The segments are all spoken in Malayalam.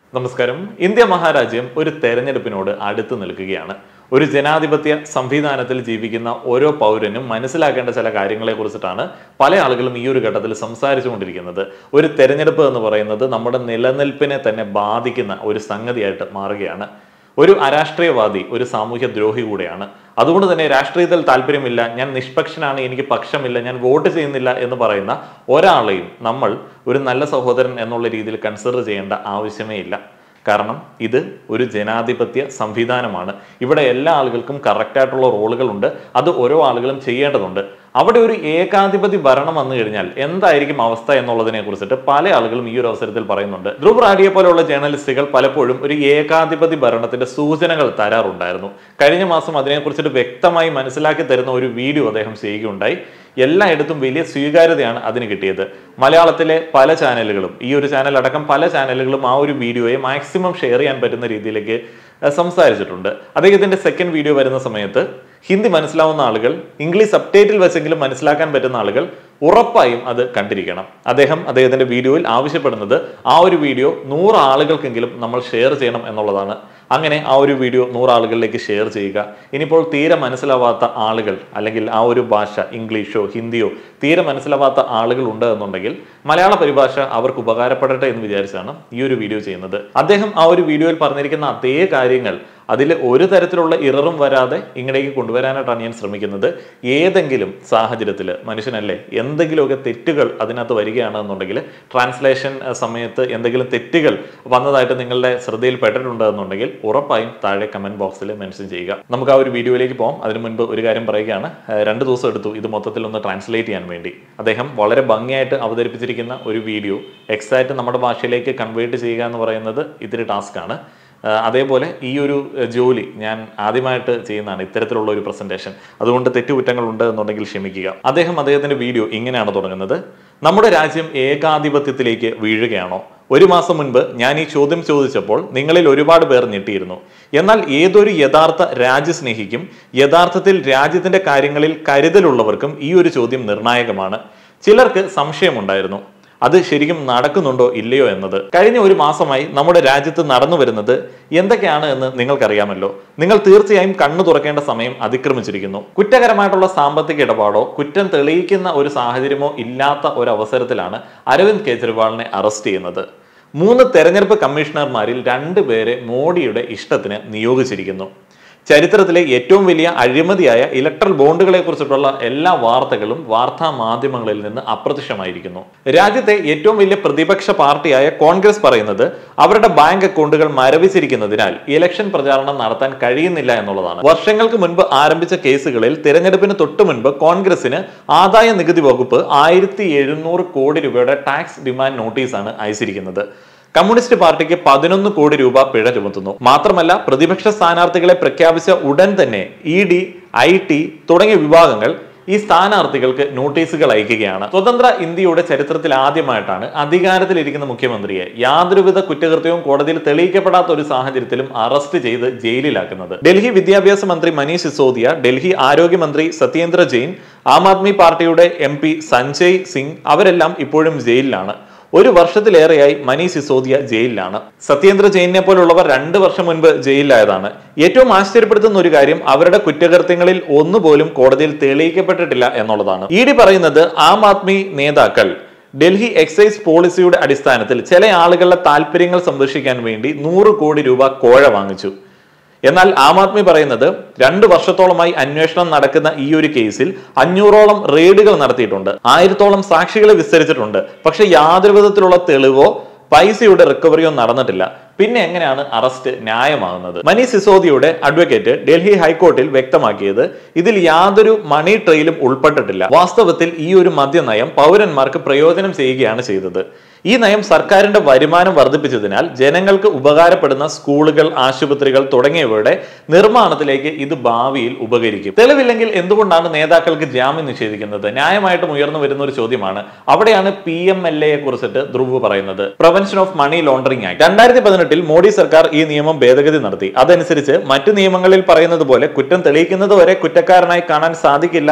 നമസ്കാരം ഇന്ത്യ മഹാരാജ്യം ഒരു തെരഞ്ഞെടുപ്പിനോട് അടുത്ത് നിൽക്കുകയാണ് ഒരു ജനാധിപത്യ സംവിധാനത്തിൽ ജീവിക്കുന്ന ഓരോ പൗരനും മനസ്സിലാക്കേണ്ട ചില കാര്യങ്ങളെ കുറിച്ചിട്ടാണ് പല ആളുകളും ഈ ഒരു ഘട്ടത്തിൽ സംസാരിച്ചുകൊണ്ടിരിക്കുന്നത് ഒരു തെരഞ്ഞെടുപ്പ് എന്ന് പറയുന്നത് നമ്മുടെ നിലനിൽപ്പിനെ തന്നെ ബാധിക്കുന്ന ഒരു സംഗതിയായിട്ട് മാറുകയാണ് ഒരു അരാഷ്ട്രീയവാദി ഒരു സാമൂഹ്യ ദ്രോഹി കൂടെയാണ് അതുകൊണ്ട് തന്നെ രാഷ്ട്രീയത്തിൽ താല്പര്യമില്ല ഞാൻ നിഷ്പക്ഷനാണ് എനിക്ക് പക്ഷമില്ല ഞാൻ വോട്ട് ചെയ്യുന്നില്ല എന്ന് പറയുന്ന ഒരാളെയും നമ്മൾ ഒരു നല്ല സഹോദരൻ എന്നുള്ള രീതിയിൽ കൺസിഡർ ചെയ്യേണ്ട ആവശ്യമേ ഇല്ല കാരണം ഇത് ഒരു ജനാധിപത്യ സംവിധാനമാണ് ഇവിടെ എല്ലാ ആളുകൾക്കും കറക്റ്റായിട്ടുള്ള റോളുകളുണ്ട് അത് ഓരോ ആളുകളും ചെയ്യേണ്ടതുണ്ട് അവിടെ ഒരു ഏകാധിപതി ഭരണം വന്നു കഴിഞ്ഞാൽ എന്തായിരിക്കും അവസ്ഥ എന്നുള്ളതിനെ കുറിച്ചിട്ട് പല ആളുകളും ഈ ഒരു അവസരത്തിൽ പറയുന്നുണ്ട് ധ്രുവ് റാഡിയെ പോലെയുള്ള ജേർണലിസ്റ്റുകൾ പലപ്പോഴും ഒരു ഏകാധിപതി ഭരണത്തിന്റെ സൂചനകൾ തരാറുണ്ടായിരുന്നു കഴിഞ്ഞ മാസം അതിനെക്കുറിച്ചിട്ട് വ്യക്തമായി മനസ്സിലാക്കി തരുന്ന ഒരു വീഡിയോ അദ്ദേഹം ചെയ്യുകയുണ്ടായി എല്ലായിടത്തും വലിയ സ്വീകാര്യതയാണ് അതിന് കിട്ടിയത് മലയാളത്തിലെ പല ചാനലുകളും ഈ ഒരു ചാനൽ അടക്കം പല ചാനലുകളും ആ ഒരു വീഡിയോയെ മാക്സിമം ഷെയർ ചെയ്യാൻ പറ്റുന്ന രീതിയിലേക്ക് അഹ് സംസാരിച്ചിട്ടുണ്ട് അദ്ദേഹത്തിന്റെ സെക്കൻഡ് വീഡിയോ വരുന്ന സമയത്ത് ഹിന്ദി മനസ്സിലാവുന്ന ആളുകൾ ഇംഗ്ലീഷ് സബ്ടൈറ്റിൽ വെച്ചെങ്കിലും മനസ്സിലാക്കാൻ പറ്റുന്ന ആളുകൾ ഉറപ്പായും അത് കണ്ടിരിക്കണം അദ്ദേഹം അദ്ദേഹത്തിന്റെ വീഡിയോയിൽ ആവശ്യപ്പെടുന്നത് ആ ഒരു വീഡിയോ നൂറ് ആളുകൾക്കെങ്കിലും നമ്മൾ ഷെയർ ചെയ്യണം എന്നുള്ളതാണ് അങ്ങനെ ആ ഒരു വീഡിയോ നൂറ് ആളുകളിലേക്ക് ഷെയർ ചെയ്യുക ഇനിയിപ്പോൾ തീരെ മനസ്സിലാവാത്ത ആളുകൾ അല്ലെങ്കിൽ ആ ഒരു ഭാഷ ഇംഗ്ലീഷോ ഹിന്ദിയോ തീരെ മനസ്സിലാവാത്ത ആളുകൾ ഉണ്ട് എന്നുണ്ടെങ്കിൽ മലയാള പരിഭാഷ അവർക്ക് ഉപകാരപ്പെടട്ടെ എന്ന് വിചാരിച്ചാണ് ഈ ഒരു വീഡിയോ ചെയ്യുന്നത് അദ്ദേഹം ആ ഒരു വീഡിയോയിൽ പറഞ്ഞിരിക്കുന്ന അതേ കാര്യങ്ങൾ അതിൽ ഒരു തരത്തിലുള്ള ഇററും വരാതെ ഇങ്ങടേക്ക് കൊണ്ടുവരാനായിട്ടാണ് ഞാൻ ശ്രമിക്കുന്നത് ഏതെങ്കിലും സാഹചര്യത്തിൽ മനുഷ്യനല്ലേ എന്തെങ്കിലുമൊക്കെ തെറ്റുകൾ അതിനകത്ത് വരികയാണ് എന്നുണ്ടെങ്കിൽ ട്രാൻസ്ലേഷൻ അഹ്, സമയത്ത് എന്തെങ്കിലും തെറ്റുകൾ വന്നതായിട്ട് നിങ്ങളുടെ ശ്രദ്ധയിൽ പെട്ടിട്ടുണ്ട് എന്നുണ്ടെങ്കിൽ ഉറപ്പായും താഴെ കമന്റ് ബോക്സിൽ മെൻഷൻ ചെയ്യുക നമുക്ക് ആ ഒരു വീഡിയോയിലേക്ക് പോകാം അതിനു മുൻപ് ഒരു കാര്യം പറയുകയാണ് അഹ്, രണ്ട് ദിവസം എടുത്തു ഇത് മൊത്തത്തിൽ ഒന്ന് ട്രാൻസ്ലേറ്റ് ചെയ്യാൻ വേണ്ടി അദ്ദേഹം വളരെ ഭംഗിയായിട്ട് അവതരിപ്പിച്ചിരിക്കുന്ന ഒരു വീഡിയോ എക്സാക്റ്റ് നമ്മുടെ ഭാഷയിലേക്ക് കൺവേർട്ട് ചെയ്യുക എന്ന് പറയുന്നത് ഇത്തിരി ടാസ്ക് ആണ് ആഹ് അതേപോലെ ഈ ഒരു അഹ് ജോലി ഞാൻ ആദ്യമായിട്ട് ചെയ്യുന്നതാണ് ഇത്തരത്തിലുള്ള ഒരു പ്രസന്റേഷൻ അതുകൊണ്ട് തെറ്റുകുറ്റങ്ങൾ ഉണ്ട് എന്നുണ്ടെങ്കിൽ ക്ഷമിക്കുക അദ്ദേഹം അദ്ദേഹത്തിന്റെ വീഡിയോ ഇങ്ങനെയാണ് തുടങ്ങുന്നത് നമ്മുടെ രാജ്യം ഏകാധിപത്യത്തിലേക്ക് വീഴുകയാണോ ഒരു മാസം മുൻപ് ഞാൻ ഈ ചോദ്യം ചോദിച്ചപ്പോൾ നിങ്ങളിൽ ഒരുപാട് പേർ ഞെട്ടിയിരുന്നു എന്നാൽ ഏതൊരു യഥാർത്ഥ രാജ്യസ്നേഹിക്കും യഥാർത്ഥത്തിൽ രാജ്യത്തിന്റെ കാര്യങ്ങളിൽ കരുതലുള്ളവർക്കും ഈ ഒരു ചോദ്യം നിർണായകമാണ് ചിലർക്ക് സംശയമുണ്ടായിരുന്നു അത് ശരിക്കും നടക്കുന്നുണ്ടോ ഇല്ലയോ എന്നത് കഴിഞ്ഞ ഒരു മാസമായി നമ്മുടെ രാജ്യത്ത് നടന്നു വരുന്നത് എന്തൊക്കെയാണ് എന്ന് നിങ്ങൾക്കറിയാമല്ലോ നിങ്ങൾ തീർച്ചയായും കണ്ണു തുറക്കേണ്ട സമയം അതിക്രമിച്ചിരിക്കുന്നു കുറ്റകരമായിട്ടുള്ള സാമ്പത്തിക ഇടപാടോ കുറ്റം തെളിയിക്കുന്ന ഒരു സാഹചര്യമോ ഇല്ലാത്ത ഒരു അവസരത്തിലാണ് അരവിന്ദ് കെജ്രിവാളിനെ അറസ്റ്റ് ചെയ്യുന്നത് മൂന്ന് തെരഞ്ഞെടുപ്പ് കമ്മീഷണർമാരിൽ രണ്ടുപേരെ മോഡിയുടെ ഇഷ്ടത്തിന് നിയോഗിച്ചിരിക്കുന്നു ചരിത്രത്തിലെ ഏറ്റവും വലിയ അഴിമതിയായ ഇലക്ട്രൽ ബോണ്ടുകളെ കുറിച്ചിട്ടുള്ള എല്ലാ വാർത്തകളും വാർത്താ മാധ്യമങ്ങളിൽ നിന്ന് അപ്രത്യക്ഷമായിരിക്കുന്നു രാജ്യത്തെ ഏറ്റവും വലിയ പ്രതിപക്ഷ പാർട്ടിയായ കോൺഗ്രസ് പറയുന്നത് അവരുടെ ബാങ്ക് അക്കൗണ്ടുകൾ മരവിച്ചിരിക്കുന്നതിനാൽ ഇലക്ഷൻ പ്രചാരണം നടത്താൻ കഴിയുന്നില്ല എന്നുള്ളതാണ് വർഷങ്ങൾക്ക് മുൻപ് ആരംഭിച്ച കേസുകളിൽ തിരഞ്ഞെടുപ്പിന് തൊട്ടു മുൻപ് കോൺഗ്രസിന് ആദായ നികുതി വകുപ്പ് ആയിരത്തി എഴുന്നൂറ് കോടി രൂപയുടെ ടാക്സ് ഡിമാൻഡ് നോട്ടീസാണ് അയച്ചിരിക്കുന്നത് കമ്മ്യൂണിസ്റ്റ് പാർട്ടിക്ക് പതിനൊന്ന് കോടി രൂപ പിഴ ചുമത്തുന്നു മാത്രമല്ല പ്രതിപക്ഷ സ്ഥാനാർത്ഥികളെ പ്രഖ്യാപിച്ച ഉടൻ തന്നെ ഇ ഡി ഐ ടി തുടങ്ങിയ വിഭാഗങ്ങൾ ഈ സ്ഥാനാർത്ഥികൾക്ക് നോട്ടീസുകൾ അയക്കുകയാണ് സ്വതന്ത്ര ഇന്ത്യയുടെ ചരിത്രത്തിൽ ആദ്യമായിട്ടാണ് അധികാരത്തിലിരിക്കുന്ന മുഖ്യമന്ത്രിയെ യാതൊരുവിധ കുറ്റകൃത്യവും കോടതിയിൽ തെളിയിക്കപ്പെടാത്ത ഒരു സാഹചര്യത്തിലും അറസ്റ്റ് ചെയ്ത് ജയിലിലാക്കുന്നത് ഡൽഹി വിദ്യാഭ്യാസ മന്ത്രി മനീഷ് സിസോദിയ ഡൽഹി ആരോഗ്യമന്ത്രി സത്യേന്ദ്ര ജെയിൻ ആം ആദ്മി പാർട്ടിയുടെ എം പി സഞ്ജയ് സിംഗ് അവരെല്ലാം ഇപ്പോഴും ജയിലിലാണ് ഒരു വർഷത്തിലേറെയായി മനീഷ് സിസോദിയ ജയിലിലാണ് സത്യേന്ദ്ര ജെയിനെ പോലുള്ളവർ രണ്ട് വർഷം മുൻപ് ജയിലിലായതാണ് ഏറ്റവും ആശ്ചര്യപ്പെടുത്തുന്ന ഒരു കാര്യം അവരുടെ കുറ്റകൃത്യങ്ങളിൽ ഒന്നുപോലും കോടതിയിൽ തെളിയിക്കപ്പെട്ടിട്ടില്ല എന്നുള്ളതാണ് ഇ ഡി പറയുന്നത് ആം ആദ്മി നേതാക്കൾ ഡൽഹി എക്സൈസ് പോളിസിയുടെ അടിസ്ഥാനത്തിൽ ചില ആളുകളുടെ താല്പര്യങ്ങൾ സംരക്ഷിക്കാൻ വേണ്ടി നൂറ് കോടി രൂപ കോഴ വാങ്ങിച്ചു എന്നാൽ ആം ആദ്മി പറയുന്നത് രണ്ട് വർഷത്തോളമായി അന്വേഷണം നടക്കുന്ന ഈ ഒരു കേസിൽ അഞ്ഞൂറോളം റെയ്ഡുകൾ നടത്തിയിട്ടുണ്ട് ആയിരത്തോളം സാക്ഷികളെ വിസ്തരിച്ചിട്ടുണ്ട് പക്ഷെ യാതൊരു വിധത്തിലുള്ള തെളിവോ പൈസയുടെ റിക്കവറിയോ നടന്നിട്ടില്ല പിന്നെ എങ്ങനെയാണ് അറസ്റ്റ് ന്യായമാകുന്നത് മനീഷ് സിസോദിയുടെ അഡ്വക്കേറ്റ് ഡൽഹി ഹൈക്കോർട്ടിൽ വ്യക്തമാക്കിയത് ഇതിൽ യാതൊരു മണി ട്രെയിലും ഉൾപ്പെട്ടിട്ടില്ല വാസ്തവത്തിൽ ഈ ഒരു മദ്യനയം പൗരന്മാർക്ക് പ്രയോജനം ചെയ്യുകയാണ് ചെയ്തത് ഈ നയം സർക്കാരിന്റെ വരുമാനം വർദ്ധിപ്പിച്ചതിനാൽ ജനങ്ങൾക്ക് ഉപകാരപ്പെടുന്ന സ്കൂളുകൾ ആശുപത്രികൾ തുടങ്ങിയവയുടെ നിർമ്മാണത്തിലേക്ക് ഇത് ഭാവിയിൽ ഉപകരിക്കും തെളിവില്ലെങ്കിൽ എന്തുകൊണ്ടാണ് നേതാക്കൾക്ക് ജാമ്യം നിഷേധിക്കുന്നത് ന്യായമായിട്ടും ഉയർന്നു വരുന്ന ഒരു ചോദ്യമാണ് അവിടെയാണ് പി എം എൽ എയെ കുറിച്ചിട്ട് ധ്രുവ് പറയുന്നത് prevention of money laundering act രണ്ടായിരത്തി പതിനെട്ടിൽ മോഡി സർക്കാർ ഈ നിയമം ഭേദഗതി നടത്തി അതനുസരിച്ച് മറ്റു നിയമങ്ങളിൽ പറയുന്നത് പോലെ കുറ്റം തെളിയിക്കുന്നത് വരെ കുറ്റക്കാരനായി കാണാൻ സാധിക്കില്ല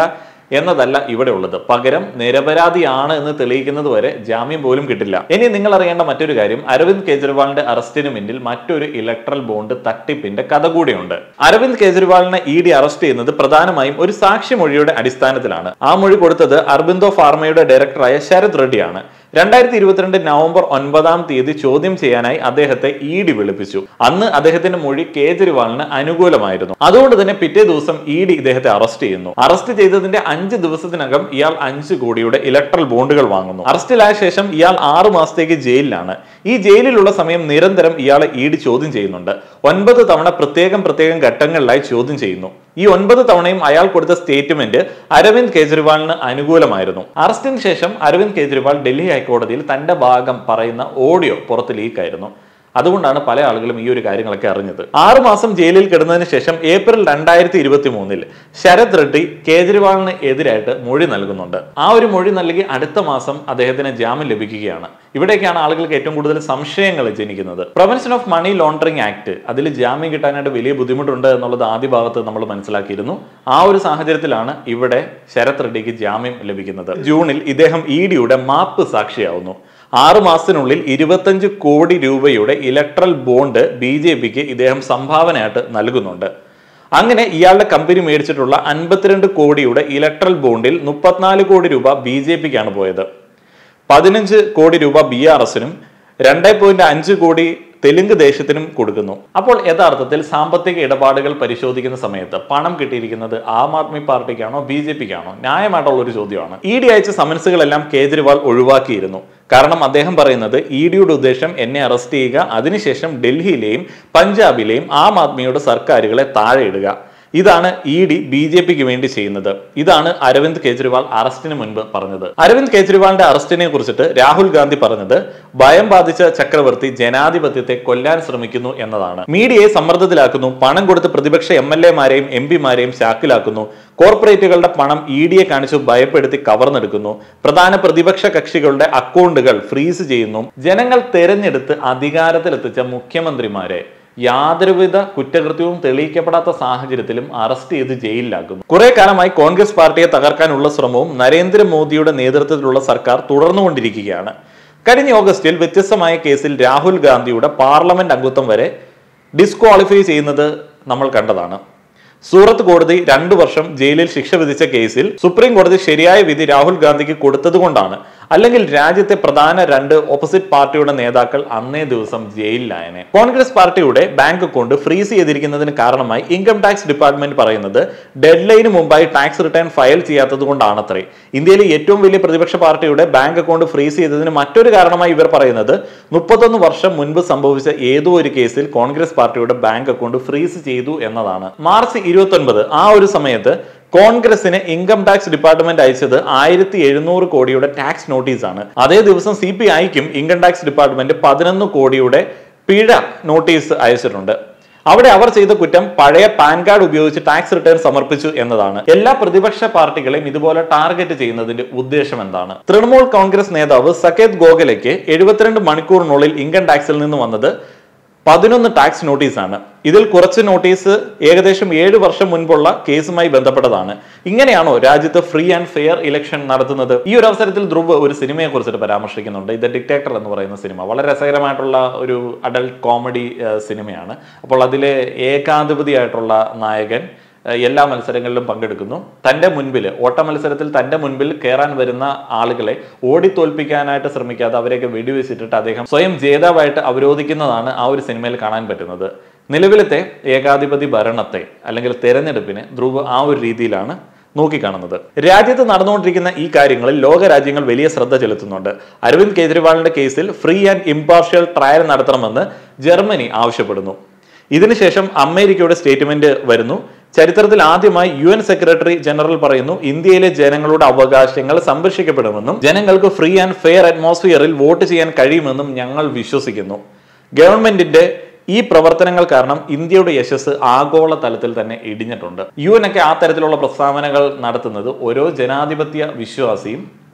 എന്നതല്ല ഇവിടെ ഉള്ളത് പകരം നിരപരാധിയാണ് എന്ന് തെളിയിക്കുന്നത് വരെ ജാമ്യം പോലും കിട്ടില്ല ഇനി നിങ്ങൾ അറിയേണ്ട മറ്റൊരു കാര്യം അരവിന്ദ് കെജ്രിവാളിന്റെ അറസ്റ്റിന് പിന്നിൽ മറ്റൊരു ഇലക്ട്രൽ ബോണ്ട് തട്ടിപ്പിന്റെ കഥ കൂടിയുണ്ട് അരവിന്ദ് കെജ്രിവാളിനെ ഇ ഡി അറസ്റ്റ് ചെയ്യുന്നത് പ്രധാനമായും ഒരു സാക്ഷിമൊഴിയുടെ അടിസ്ഥാനത്തിലാണ് ആ മൊഴി കൊടുത്തത് അർബിന്ദോ ഫാർമയുടെ ഡയറക്ടറായ ശരത് റെഡ്ഡിയാണ് രണ്ടായിരത്തി ഇരുപത്തിരണ്ട് നവംബർ ഒൻപതാം തീയതി ചോദ്യം ചെയ്യാനായി അദ്ദേഹത്തെ ഇ ഡി വിളിപ്പിച്ചു അന്ന് അദ്ദേഹത്തിന്റെ മൊഴി കേജ്രിവാളിന് അനുകൂലമായിരുന്നു അതുകൊണ്ട് തന്നെ പിറ്റേ ദിവസം ഇ ഡി ഇദ്ദേഹത്തെ അറസ്റ്റ് ചെയ്യുന്നു അറസ്റ്റ് ചെയ്തതിന്റെ അഞ്ച് ദിവസത്തിനകം ഇയാൾ അഞ്ച് കോടിയുടെ ഇലക്ട്രൽ ബോണ്ടുകൾ വാങ്ങുന്നു അറസ്റ്റിലായ ശേഷം ഇയാൾ ആറു മാസത്തേക്ക് ജയിലിലാണ് ഈ ജയിലിലുള്ള സമയം നിരന്തരം ഇയാളെ ഇ ഡി ചോദ്യം ചെയ്യുന്നുണ്ട് ഒൻപത് തവണ പ്രത്യേകം പ്രത്യേകം ഘട്ടങ്ങളിലായി ചോദ്യം ചെയ്യുന്നു ഈ ഒൻപത് തവണയും അയാൾ കൊടുത്ത സ്റ്റേറ്റ്മെന്റ് അരവിന്ദ് കെജ്രിവാളിന് അനുകൂലമായിരുന്നു അറസ്റ്റിന് ശേഷം അരവിന്ദ് കെജ്രിവാൾ ഡൽഹി ഹൈക്കോടതിയിൽ തന്റെ ഭാഗം പറയുന്ന ഓഡിയോ പുറത്ത് ലീക്കായിരുന്നു അതുകൊണ്ടാണ് പല ആളുകളും ഈ ഒരു കാര്യങ്ങളൊക്കെ അറിഞ്ഞത് ആറു മാസം ജയിലിൽ കിടന്നതിന് ശേഷം ഏപ്രിൽ രണ്ടായിരത്തി ഇരുപത്തി മൂന്നിൽ ശരത് റെഡ്ഡി കേജ്രിവാളിന് എതിരായിട്ട് മൊഴി നൽകുന്നുണ്ട് ആ ഒരു മൊഴി നൽകി അടുത്ത മാസം അദ്ദേഹത്തിന് ജാമ്യം ലഭിക്കുകയാണ് ഇവിടേക്കാണ് ആളുകൾക്ക് ഏറ്റവും കൂടുതൽ സംശയങ്ങൾ ജനിക്കുന്നത് prevention of money laundering act അതിൽ ജാമ്യം കിട്ടാനായിട്ട് വലിയ ബുദ്ധിമുട്ടുണ്ട് എന്നുള്ളത് ആദ്യ ഭാഗത്ത് നമ്മൾ മനസ്സിലാക്കിയിരുന്നു ആ ഒരു സാഹചര്യത്തിലാണ് ഇവിടെ ശരത് റെഡ്ഡിക്ക് ജാമ്യം ലഭിക്കുന്നത് ജൂണിൽ ഇദ്ദേഹം ഇ ഡിയുടെ മാപ്പ് സാക്ഷിയാവുന്നു ആറു മാസത്തിനുള്ളിൽ ഇരുപത്തഞ്ച് കോടി രൂപയുടെ ഇലക്ട്രൽ ബോണ്ട് ബി ജെ പിക്ക് ഇദ്ദേഹം സംഭാവനയായിട്ട് നൽകുന്നുണ്ട് അങ്ങനെ ഇയാളുടെ കമ്പനി മേടിച്ചിട്ടുള്ള അൻപത്തിരണ്ട് കോടിയുടെ ഇലക്ട്രൽ ബോണ്ടിൽ മുപ്പത്തിനാല് കോടി രൂപ ബി ജെ പിക്കാണ് പോയത് പതിനഞ്ച് കോടി രൂപ ബി ആർ എസിനും രണ്ട് പോയിന്റ് അഞ്ച് കോടി തെലുങ്ക് ദേശത്തിനും കൊടുക്കുന്നു അപ്പോൾ യഥാർത്ഥത്തിൽ സാമ്പത്തിക ഇടപാടുകൾ പരിശോധിക്കുന്ന സമയത്ത് പണം കിട്ടിയിരിക്കുന്നത് ആം ആദ്മി പാർട്ടിക്കാണോ ബി ജെ പിക്കാണോ ന്യായമായിട്ടുള്ള ഒരു ചോദ്യമാണ് ഇ ഡി അയച്ച സമൻസുകളെല്ലാം കേജ്രിവാൾ ഒഴിവാക്കിയിരുന്നു കാരണം അദ്ദേഹം പറയുന്നത് ഇ ഡിയുടെ ഉദ്ദേശം എന്നെ അറസ്റ്റ് ചെയ്യുക അതിനുശേഷം ഡൽഹിയിലെയും പഞ്ചാബിലെയും ആം ആദ്മിയുടെ സർക്കാരുകളെ താഴെയിടുക ഇതാണ് ഇ ഡി ബി ജെ പിക്ക് വേണ്ടി ചെയ്യുന്നത് ഇതാണ് അരവിന്ദ് കെജ്രിവാൾ അറസ്റ്റിന് മുൻപ് പറഞ്ഞത് അരവിന്ദ് കെജ്രിവാളിന്റെ അറസ്റ്റിനെ കുറിച്ചിട്ട് രാഹുൽ ഗാന്ധി പറഞ്ഞത് ഭയം ബാധിച്ച ചക്രവർത്തി ജനാധിപത്യത്തെ കൊല്ലാൻ ശ്രമിക്കുന്നു എന്നതാണ് മീഡിയയെ സമ്മർദ്ദത്തിലാക്കുന്നു പണം കൊടുത്ത് പ്രതിപക്ഷ എം എൽ എമാരെയും എം പിമാരെയും ശാക്കിലാക്കുന്നു കോർപ്പറേറ്റുകളുടെ പണം ഇ ഡിയെ കാണിച്ചു ഭയപ്പെടുത്തി കവർന്നെടുക്കുന്നു പ്രധാന പ്രതിപക്ഷ കക്ഷികളുടെ അക്കൗണ്ടുകൾ ഫ്രീസ് ചെയ്യുന്നു ജനങ്ങൾ തെരഞ്ഞെടുത്ത് അധികാരത്തിലെത്തിച്ച മുഖ്യമന്ത്രിമാരെ യാതൊരുവിധ കുറ്റകൃത്യവും തെളിയിക്കപ്പെടാത്ത സാഹചര്യത്തിലും അറസ്റ്റ് ചെയ്ത് ജയിലിലാക്കുന്നു കുറെ കാലമായി കോൺഗ്രസ് പാർട്ടിയെ തകർക്കാനുള്ള ശ്രമവും നരേന്ദ്രമോദിയുടെ നേതൃത്വത്തിലുള്ള സർക്കാർ തുടർന്നുകൊണ്ടിരിക്കുകയാണ് കഴിഞ്ഞ ഓഗസ്റ്റിൽ വ്യത്യസ്തമായ കേസിൽ രാഹുൽ ഗാന്ധിയുടെ പാർലമെന്റ് അംഗത്വം വരെ ഡിസ്ക്വാളിഫൈ ചെയ്യുന്നത് നമ്മൾ കണ്ടതാണ് സൂറത്ത് കോടതി രണ്ടു വർഷം ജയിലിൽ ശിക്ഷ വിധിച്ച കേസിൽ സുപ്രീം കോടതി ശരിയായ വിധി രാഹുൽ ഗാന്ധിക്ക് കൊടുത്തതുകൊണ്ടാണ് അല്ലെങ്കിൽ രാജ്യത്തെ പ്രധാന രണ്ട് ഓപ്പോസിറ്റ് പാർട്ടിയുടെ നേതാക്കൾ അന്നേ ദിവസം ജയിലിലായനെ കോൺഗ്രസ് പാർട്ടിയുടെ ബാങ്ക് അക്കൗണ്ട് ഫ്രീസ് ചെയ്തിരിക്കുന്നതിന് കാരണമായി ഇൻകം ടാക്സ് ഡിപ്പാർട്ട്മെന്റ് പറയുന്നത് ഡെഡ് ലൈന് മുമ്പായി ടാക്സ് റിട്ടേൺ ഫയൽ ചെയ്യാത്തത് കൊണ്ടാണത്രേ ഇന്ത്യയിലെ ഏറ്റവും വലിയ പ്രതിപക്ഷ പാർട്ടിയുടെ ബാങ്ക് അക്കൗണ്ട് ഫ്രീസ് ചെയ്തതിന് മറ്റൊരു കാരണമായി ഇവർ പറയുന്നത് മുപ്പത്തൊന്ന് വർഷം മുൻപ് സംഭവിച്ച ഏതോ ഒരു കേസിൽ കോൺഗ്രസ് പാർട്ടിയുടെ ബാങ്ക് അക്കൗണ്ട് ഫ്രീസ് ചെയ്തു എന്നതാണ് മാർച്ച് ഇരുപത്തി ആ ഒരു സമയത്ത് കോൺഗ്രസിന് ഇൻകം ടാക്സ് ഡിപ്പാർട്ട്മെന്റ് അയച്ചത് ആയിരത്തി എഴുന്നൂറ് കോടിയുടെ ടാക്സ് നോട്ടീസാണ് അതേ ദിവസം സി പി ഐക്കും ഇൻകം ടാക്സ് ഡിപ്പാർട്ട്മെന്റ് പതിനൊന്ന് കോടിയുടെ പിഴ നോട്ടീസ് അയച്ചിട്ടുണ്ട് അവിടെ അവർ ചെയ്ത കുറ്റം പഴയ പാൻ കാർഡ് ഉപയോഗിച്ച് ടാക്സ് റിട്ടേൺ സമർപ്പിച്ചു എന്നതാണ് എല്ലാ പ്രതിപക്ഷ പാർട്ടികളെയും ഇതുപോലെ ടാർഗറ്റ് ചെയ്യുന്നതിന്റെ ഉദ്ദേശം എന്താണ് തൃണമൂൽ കോൺഗ്രസ് നേതാവ് സക്കേത് ഗോഖലെക്ക് എഴുപത്തിരണ്ട് മണിക്കൂറിനുള്ളിൽ ഇൻകം ടാക്സിൽ നിന്ന് വന്നത് പതിനൊന്ന് ടാക്സ് നോട്ടീസാണ് ഇതിൽ കുറച്ച് നോട്ടീസ് ഏകദേശം ഏഴ് വർഷം മുൻപുള്ള കേസുമായി ബന്ധപ്പെട്ടതാണ് ഇങ്ങനെയാണോ രാജ്യത്ത് ഫ്രീ ആൻഡ് ഫെയർ ഇലക്ഷൻ നടത്തുന്നത് ഈ ഒരു അവസരത്തിൽ ധ്രുവ് ഒരു സിനിമയെ കുറിച്ചിട്ട് പരാമർശിക്കുന്നുണ്ട് ഇത് ഡിക്റ്റേറ്റർ എന്ന് പറയുന്ന സിനിമ വളരെ രസകരമായിട്ടുള്ള ഒരു അഡൽട്ട് കോമഡി സിനിമയാണ് അപ്പോൾ അതിലെ ഏകാധിപതിയായിട്ടുള്ള നായകൻ ഏഹ് എല്ലാ മത്സരങ്ങളിലും പങ്കെടുക്കുന്നു തന്റെ മുൻപിൽ ഓട്ട മത്സരത്തിൽ തന്റെ മുൻപിൽ കയറാൻ വരുന്ന ആളുകളെ ഓടിത്തോൽപ്പിക്കാനായിട്ട് ശ്രമിക്കാതെ അവരെയൊക്കെ വെടിവെച്ചിട്ടിട്ട് അദ്ദേഹം സ്വയം ജേതാവായിട്ട് അവരോധിക്കുന്നതാണ് ആ ഒരു സിനിമയിൽ കാണാൻ പറ്റുന്നത് നിലവിലത്തെ ഏകാധിപതി ഭരണത്തെ അല്ലെങ്കിൽ തെരഞ്ഞെടുപ്പിനെ ധ്രുവ് ആ ഒരു രീതിയിലാണ് നോക്കിക്കാണുന്നത് രാജ്യത്ത് നടന്നുകൊണ്ടിരിക്കുന്ന ഈ കാര്യങ്ങളിൽ ലോക രാജ്യങ്ങൾ വലിയ ശ്രദ്ധ ചെലുത്തുന്നുണ്ട് അരവിന്ദ് കെജ്രിവാളിന്റെ കേസിൽ ഫ്രീ ആൻഡ് ഇംപാർഷ്യൽ ട്രയൽ നടത്തണമെന്ന് ജർമ്മനി ആവശ്യപ്പെടുന്നു ഇതിനുശേഷം അമേരിക്കയുടെ സ്റ്റേറ്റ്മെന്റ് വരുന്നു ചരിത്രത്തിൽ ആദ്യമായി യു എൻ സെക്രട്ടറി ജനറൽ പറയുന്നു ഇന്ത്യയിലെ ജനങ്ങളുടെ അവകാശങ്ങൾ സംരക്ഷിക്കപ്പെടുമെന്നും ജനങ്ങൾക്ക് ഫ്രീ ആൻഡ് ഫെയർ അറ്റ്മോസ്ഫിയറിൽ വോട്ട് ചെയ്യാൻ കഴിയുമെന്നും ഞങ്ങൾ വിശ്വസിക്കുന്നു ഗവൺമെന്റിന്റെ ഈ പ്രവർത്തനങ്ങൾ കാരണം ഇന്ത്യയുടെ യശസ് ആഗോള തലത്തിൽ തന്നെ ഇടിഞ്ഞിട്ടുണ്ട് യു എൻ ഒക്കെ ആ തരത്തിലുള്ള പ്രസ്താവനകൾ നടത്തുന്നത് ഓരോ ജനാധിപത്യ വിശ്വാസിയും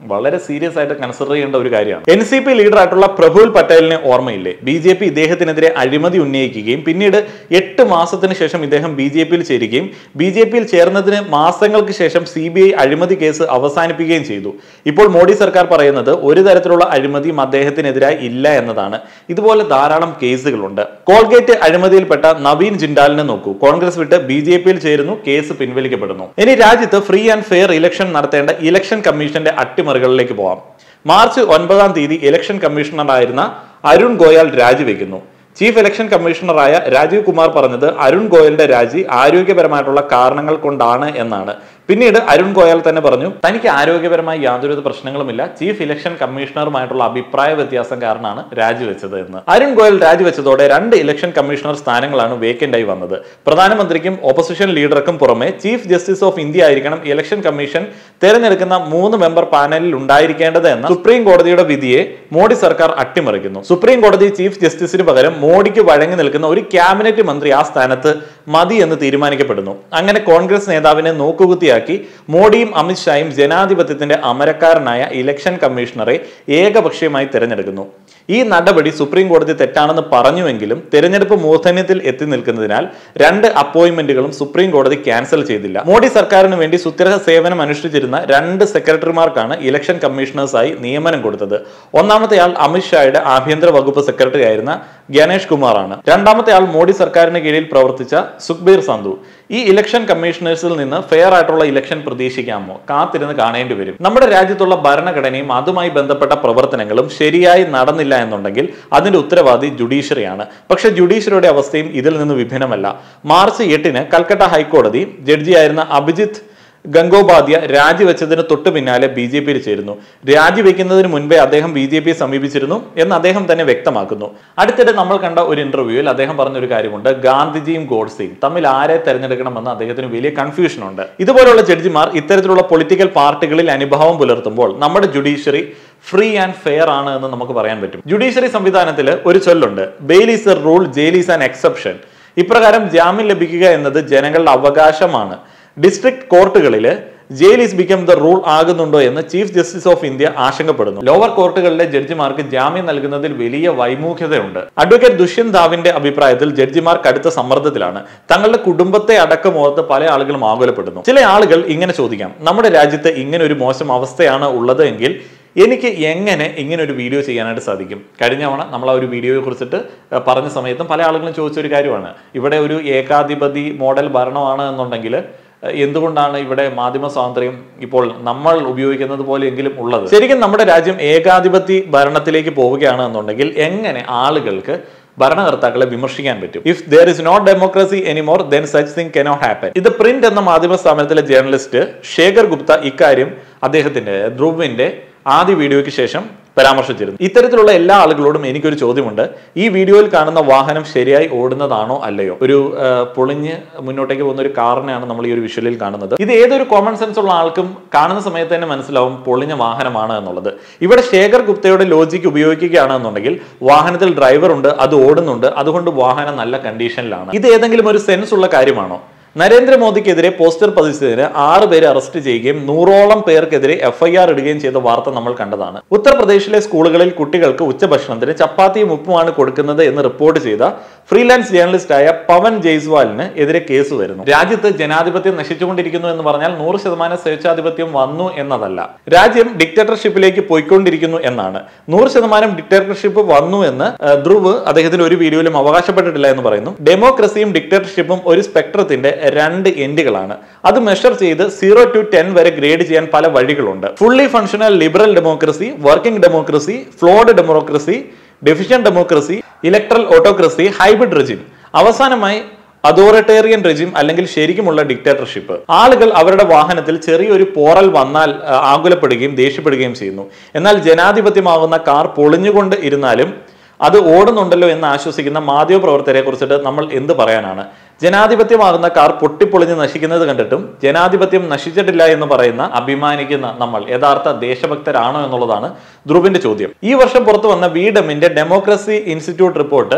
വളരെ സീരിയസ് ആയിട്ട് കൺസിഡർ ചെയ്യേണ്ട ഒരു കാര്യമാണ് എൻ സി പി ലീഡറായിട്ടുള്ള പ്രഫുൽ പട്ടേലിനെ ഓർമ്മയില്ലേ ബി ജെ പി ഇദ്ദേഹത്തിനെതിരെ അഴിമതി ഉന്നയിക്കുകയും പിന്നീട് എട്ട് മാസത്തിന് ശേഷം ഇദ്ദേഹം ബി ജെ പിയിൽ ചേരുകയും ബി ജെ പിയിൽ ചേർന്നതിന് മാസങ്ങൾക്ക് ശേഷം സി ബി ഐ അഴിമതി കേസ് അവസാനിപ്പിക്കുകയും ചെയ്തു ഇപ്പോൾ മോഡി സർക്കാർ പറയുന്നത് ഒരു തരത്തിലുള്ള അഴിമതിയും അദ്ദേഹത്തിനെതിരായി ഇല്ല എന്നതാണ് ഇതുപോലെ ധാരാളം കേസുകളുണ്ട് കോൾഗേറ്റ് അഴിമതിയിൽപ്പെട്ട നവീൻ ജിൻഡാലിനെ നോക്കൂ കോൺഗ്രസ് വിട്ട് ബി ജെ പിയിൽ ചേരുന്നു കേസ് പിൻവലിക്കപ്പെടുന്നു ഇനി രാജ്യത്ത് ഫ്രീ ആൻഡ് ഫെയർ ഇലക്ഷൻ നടത്തേണ്ട ഇലക്ഷൻ കമ്മീഷന്റെ അട്ടിമറികളിലേക്ക് പോവാം മാർച്ച് ഒൻപതാം തീയതി ഇലക്ഷൻ കമ്മീഷണറായിരുന്ന അരുൺ ഗോയൽ രാജിവെക്കുന്നു ചീഫ് ഇലക്ഷൻ കമ്മീഷണറായ രാജീവ് കുമാർ പറഞ്ഞത് അരുൺ ഗോയലിന്റെ രാജി ആരോഗ്യപരമായിട്ടുള്ള കാരണങ്ങൾ കൊണ്ടാണ് എന്നാണ് പിന്നീട് അരുൺ ഗോയൽ തന്നെ പറഞ്ഞു തനിക്ക് ആരോഗ്യപരമായി യാതൊരുവിധ പ്രശ്നങ്ങളുമില്ല ചീഫ് ഇലക്ഷൻ കമ്മീഷണറുമായിട്ടുള്ള അഭിപ്രായ വ്യത്യാസം കാരണമാണ് രാജിവെച്ചത് എന്ന് അരുൺ ഗോയൽ രാജിവെച്ചതോടെ രണ്ട് ഇലക്ഷൻ കമ്മീഷണർ സ്ഥാനങ്ങളാണ് വേക്കന്റ് ആയി വന്നത് പ്രധാനമന്ത്രിക്കും ഓപ്പോസിഷൻ ലീഡർക്കും പുറമെ ചീഫ് ജസ്റ്റിസ് ഓഫ് ഇന്ത്യ ആയിരിക്കണം ഇലക്ഷൻ കമ്മീഷൻ തെരഞ്ഞെടുക്കുന്ന മൂന്ന് മെമ്പർ പാനലിൽ ഉണ്ടായിരിക്കേണ്ടത് എന്ന സുപ്രീം കോടതിയുടെ വിധിയെ മോഡി സർക്കാർ അട്ടിമറിക്കുന്നു സുപ്രീം കോടതി ചീഫ് ജസ്റ്റിസിന് പകരം മോഡിക്ക് വഴങ്ങി നിൽക്കുന്ന ഒരു ക്യാബിനറ്റ് മന്ത്രി ആ സ്ഥാനത്ത് മതി എന്ന് തീരുമാനിക്കപ്പെടുന്നു അങ്ങനെ കോൺഗ്രസ് നേതാവിനെ നോക്കുകുത്തിയാക്കി മോഡിയും അമിത്ഷായും ജനാധിപത്യത്തിന്റെ അമരക്കാരനായ ഇലക്ഷൻ കമ്മീഷണറെ ഏകപക്ഷീയമായി തിരഞ്ഞെടുക്കുന്നു ഈ നടപടി സുപ്രീം കോടതി തെറ്റാണെന്ന് പറഞ്ഞുവെങ്കിലും തെരഞ്ഞെടുപ്പ് മൂർധന്യത്തിൽ എത്തി നിൽക്കുന്നതിനാൽ രണ്ട് അപ്പോയിന്റ്മെന്റുകളും സുപ്രീം കോടതി ക്യാൻസൽ ചെയ്തില്ല മോഡി സർക്കാരിന് വേണ്ടി സുത്യർഹ സേവനം അനുഷ്ഠിച്ചിരുന്ന രണ്ട് സെക്രട്ടറിമാർക്കാണ് ഇലക്ഷൻ കമ്മീഷണേഴ്സായി നിയമനം കൊടുത്തത് ഒന്നാമത്തെ ആൾ അമിത്ഷായുടെ ആഭ്യന്തര വകുപ്പ് സെക്രട്ടറി ആയിരുന്ന ഗണേഷ് കുമാറാണ് രണ്ടാമത്തെ ആൾ മോഡി സർക്കാരിന് കീഴിൽ പ്രവർത്തിച്ച സുഖ്ബീർ സന്ധു ഈ ഇലക്ഷൻ കമ്മീഷണേഴ്സിൽ നിന്ന് ഫെയർ ആയിട്ടുള്ള ഇലക്ഷൻ പ്രതീക്ഷിക്കാമോ കാത്തിരുന്ന് കാണേണ്ടി വരും നമ്മുടെ രാജ്യത്തുള്ള ഭരണഘടനയും അതുമായി ബന്ധപ്പെട്ട പ്രവർത്തനങ്ങളും ശരിയായി നടന്നില്ല എന്നുണ്ടെങ്കിൽ അതിന്റെ ഉത്തരവാദി ജുഡീഷ്യറിയാണ് പക്ഷെ ജുഡീഷ്യറിയുടെ അവസ്ഥയും ഇതിൽ നിന്ന് വിഭിന്നമല്ല മാർച്ച് എട്ടിന് കൽക്കട്ട ഹൈക്കോടതി ജഡ്ജിയായിരുന്ന അഭിജിത്ത് ഗംഗോപാധ്യ രാജിവെച്ചതിന് തൊട്ടു പിന്നാലെ ബി ജെ പിയിൽ ചേരുന്നു രാജിവെക്കുന്നതിന് മുൻപേ അദ്ദേഹം ബി ജെ പിയെ സമീപിച്ചിരുന്നു എന്ന് അദ്ദേഹം തന്നെ വ്യക്തമാക്കുന്നു അടുത്തിടെ നമ്മൾ കണ്ട ഒരു ഇന്റർവ്യൂവിൽ അദ്ദേഹം പറഞ്ഞ ഒരു കാര്യമുണ്ട് ഗാന്ധിജിയും ഗോഡ്സെയും തമ്മിൽ ആരെ തെരഞ്ഞെടുക്കണമെന്ന് അദ്ദേഹത്തിന് വലിയ കൺഫ്യൂഷൻ ഉണ്ട് ഇതുപോലുള്ള ജഡ്ജിമാർ ഇത്തരത്തിലുള്ള പൊളിറ്റിക്കൽ പാർട്ടികളിൽ അനുഭവം പുലർത്തുമ്പോൾ നമ്മുടെ ജുഡീഷ്യറി ഫ്രീ ആൻഡ് ഫെയർ ആണ് എന്ന് നമുക്ക് പറയാൻ പറ്റും ജുഡീഷ്യറി സംവിധാനത്തിൽ ഒരു ചൊല്ലുണ്ട് bail is a rule jail is an exception ഇപ്രകാരം ജാമ്യം ലഭിക്കുക എന്നത് ജനങ്ങളുടെ അവകാശമാണ് ഡിസ്ട്രിക്ട് കോർട്ടുകളിൽ jail is become the rule ആകുന്നുണ്ടോ എന്ന് ചീഫ് ജസ്റ്റിസ് ഓഫ് ഇന്ത്യ ആശങ്കപ്പെടുന്നു ലോവർ കോർട്ടുകളിലെ ജഡ്ജിമാർക്ക് ജാമ്യം നൽകുന്നതിൽ വലിയ വൈമുഖ്യതയുണ്ട് അഡ്വക്കേറ്റ് ദുഷ്യന്ത് ധാവിന്റെ അഭിപ്രായത്തിൽ ജഡ്ജിമാർ കടുത്ത സമ്മർദ്ദത്തിലാണ് തങ്ങളുടെ കുടുംബത്തെ അടക്കം ഓർത്ത് പല ആളുകളും ആകുലപ്പെടുന്നു ചില ആളുകൾ ഇങ്ങനെ ചോദിക്കാം നമ്മുടെ രാജ്യത്ത് ഇങ്ങനെ ഒരു മോശം അവസ്ഥയാണ് ഉള്ളത് എങ്കിൽ എനിക്ക് എങ്ങനെ ഇങ്ങനെ ഒരു വീഡിയോ ചെയ്യാനായിട്ട് സാധിക്കും കഴിഞ്ഞ തവണ നമ്മൾ ആ ഒരു വീഡിയോയെ കുറിച്ചിട്ട് ഏഹ്, പറഞ്ഞ സമയത്തും പല ആളുകളും ചോദിച്ച ഒരു കാര്യമാണ് ഇവിടെ ഒരു ഏകാധിപതി മോഡൽ ഭരണമാണ് എന്നുണ്ടെങ്കിൽ ഏഹ്, എന്തുകൊണ്ടാണ് ഇവിടെ മാധ്യമ സ്വാതന്ത്ര്യം ഇപ്പോൾ നമ്മൾ ഉപയോഗിക്കുന്നത് പോലെയെങ്കിലും ഉള്ളത് ശരിക്കും നമ്മുടെ രാജ്യം ഏകാധിപതി ഭരണത്തിലേക്ക് പോവുകയാണ് എന്നുണ്ടെങ്കിൽ എങ്ങനെ ആളുകൾക്ക് ഭരണകർത്താക്കളെ വിമർശിക്കാൻ പറ്റും if there is not democracy anymore then such thing cannot happen ഇത് പ്രിന്റ് എന്ന മാധ്യമ സ്ഥാപനത്തിലെ ജേർണലിസ്റ്റ് ശേഖർ ഗുപ്ത ഇക്കാര്യം അദ്ദേഹത്തിന്റെ ധ്രുവിന്റെ ആദ്യ വീഡിയോയ്ക്ക് ശേഷം പരാമർശിച്ചിരുന്നു ഇത്തരത്തിലുള്ള എല്ലാ ആളുകളോടും എനിക്കൊരു ചോദ്യമുണ്ട് ഈ വീഡിയോയിൽ കാണുന്ന വാഹനം ശരിയായി ഓടുന്നതാണോ അല്ലയോ ഒരു ആ, പൊളിഞ്ഞ് മുന്നോട്ടേക്ക് പോകുന്ന ഒരു കാറിനെയാണ് നമ്മൾ ഈ ഒരു വിഷ്വലിൽ കാണുന്നത് ഇത് ഏതൊരു കോമൺ സെൻസ് ഉള്ള ആൾക്കും കാണുന്ന സമയത്ത് തന്നെ മനസ്സിലാവും പൊളിഞ്ഞ വാഹനമാണ് എന്നുള്ളത് ഇവിടെ ശേഖർ ഗുപ്തയുടെ ലോജിക്ക് ഉപയോഗിക്കുകയാണ് എന്നുണ്ടെങ്കിൽ വാഹനത്തിൽ ഡ്രൈവർ ഉണ്ട് അത് ഓടുന്നുണ്ട് അതുകൊണ്ട് വാഹനം നല്ല കണ്ടീഷനിലാണ് ഇത് ഏതെങ്കിലും ഒരു സെൻസ് ഉള്ള കാര്യമാണോ നരേന്ദ്രമോദിക്കെതിരെ പോസ്റ്റർ പതിച്ചതിന് ആറ് പേരെ അറസ്റ്റ് ചെയ്യുകയും നൂറോളം പേർക്കെതിരെ എഫ്ഐആർ ഇടുകയും ചെയ്ത വാർത്ത നമ്മൾ കണ്ടതാണ് ഉത്തർപ്രദേശിലെ സ്കൂളുകളിൽ കുട്ടികൾക്ക് ഉച്ചഭക്ഷണത്തിന് ചപ്പാത്തിയും ഉപ്പുമാണ് കൊടുക്കുന്നത് എന്ന് റിപ്പോർട്ട് ചെയ്ത ഫ്രീലാൻസ് ജേർണലിസ്റ്റായ പവൻ ജയ്സ്വാലിന് എതിരെ കേസ് വരുന്നു രാജ്യത്ത് ജനാധിപത്യം നശിച്ചുകൊണ്ടിരിക്കുന്നു എന്ന് പറഞ്ഞാൽ നൂറ് ശതമാനം സ്വേച്ഛാധിപത്യം വന്നു എന്നതല്ല രാജ്യം ഡിക്റ്റേറ്റർഷിപ്പിലേക്ക് പോയിക്കൊണ്ടിരിക്കുന്നു എന്നാണ് നൂറ് ശതമാനം ഡിക്റ്റേറ്റർഷിപ്പ് വന്നു എന്ന് ഏഹ്, ധ്രുവ് അദ്ദേഹത്തിന്റെ ഒരു വീഡിയോയിലും അവകാശപ്പെട്ടിട്ടില്ല എന്ന് പറയുന്നു ഡെമോക്രസിയും ഡിക്റ്റേറ്റർഷിപ്പും ഒരു സ്പെക്ട്രത്തിന്റെ രണ്ട് എൻഡുകളാണ് അത് മെഷർ ചെയ്ത് സീറോ ടു ടെൻ വരെ ഗ്രേഡ് ചെയ്യാൻ പല വഴികളുണ്ട് fully functional liberal democracy working democracy flawed democracy deficient democracy electoral autocracy hybrid regime അവസാനമായി അതോറിറ്റേറിയൻ റെജിം അല്ലെങ്കിൽ ശരിക്കുമുള്ള ഡിക്റ്റേറ്റർഷിപ്പ് ആളുകൾ അവരുടെ വാഹനത്തിൽ ചെറിയൊരു പോറൽ വന്നാൽ ആ, ആകുലപ്പെടുകയും ദേഷ്യപ്പെടുകയും ചെയ്യുന്നു എന്നാൽ ജനാധിപത്യമാകുന്ന കാർ പൊളിഞ്ഞുകൊണ്ട് ഇരുന്നാലും അത് ഓടുന്നുണ്ടല്ലോ എന്ന് ആശ്വസിക്കുന്ന മാധ്യമപ്രവർത്തകരെ കുറിച്ചിട്ട് നമ്മൾ എന്ത് പറയാനാണ് ജനാധിപത്യമാകുന്ന കാർ പൊട്ടിപ്പൊളിഞ്ഞ് നശിക്കുന്നത് കണ്ടിട്ടും ജനാധിപത്യം നശിച്ചിട്ടില്ല എന്ന് പറയുന്ന അഭിമാനിക്കുന്ന നമ്മൾ യഥാർത്ഥ ദേശഭക്തരാണോ എന്നുള്ളതാണ് ധ്രുവിന്റെ ചോദ്യം ഈ വർഷം പുറത്തു വന്ന വി ഡെമ്മിന്റെ ഡെമോക്രസി ഇൻസ്റ്റിറ്റ്യൂട്ട് റിപ്പോർട്ട്